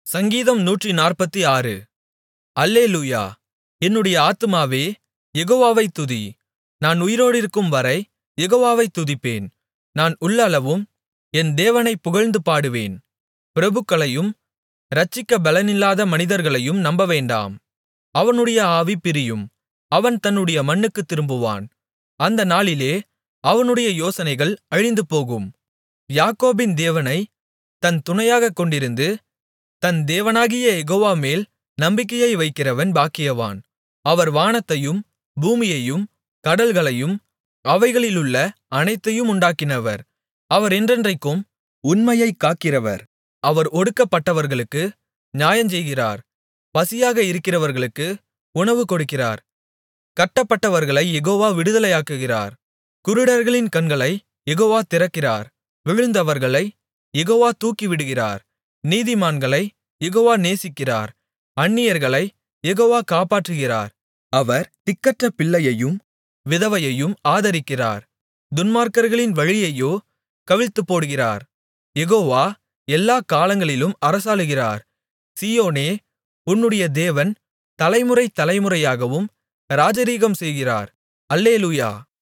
சங்கீதம் நூற்றுநாற்பத்தாறு அல்லேலூயா என்னுடைய ஆத்துமாவே யெகோவாவைத் துதி நான் உயிரோடிருக்கும்வரை யெகோவாவைத் துதிப்பேன் நான் உள்ளளவும் என் தேவனைப் புகழ்ந்து பாடுவேன் பிரபுக்களையும் இரட்சிக்க பெலனில்லாத மனிதர்களையும் நம்பவேண்டாம் அவனுடைய ஆவி பிரியும் அவன் தன்னுடைய மண்ணுக்குத் திரும்புவான் அந்த நாளிலே அவனுடைய யோசனைகள் அழிந்துபோகும் யாக்கோபின் தேவனைத் தன் துணையாகக் கொண்டிருந்து தன் தேவனாகிய யெகோவாமேல் நம்பிக்கையை வைக்கிறவன் பாக்கியவான் அவர் வானத்தையும் பூமியையும் கடல்களையும் அவைகளிலுள்ள அனைத்தையும் உண்டாக்கினவர் அவர் என்றென்றைக்கும் உண்மையைக் காக்கிறவர் அவர் ஒடுக்கப்பட்டவர்களுக்கு நியாயஞ்செய்கிறார் பசியாக இருக்கிறவர்களுக்கு உணவு கொடுக்கிறார் கட்டப்பட்டவர்களைக் யெகோவா விடுதலையாக்குகிறார் குருடர்களின் கண்களைக் யெகோவா திறக்கிறார் விழுந்தவர்களைக் யெகோவா தூக்கிவிடுகிறார் நீதிமான்களைக் யெகோவா நேசிக்கிறார் அந்நியர்களைக் யெகோவா காப்பாற்றுகிறார் அவர் திக்கற்ற பிள்ளையையும் விதவையையும் ஆதரிக்கிறார் துன்மார்க்கர்களின் வழியையோ கவிழ்த்துப்போடுகிறார் யெகோவா எல்லாக் காலங்களிலும் அரசாளுகிறார் சீயோனே உன்னுடைய தேவன் தலைமுறை தலைமுறையாகவும் ராஜரீகம் செய்கிறார் அல்லேலூயா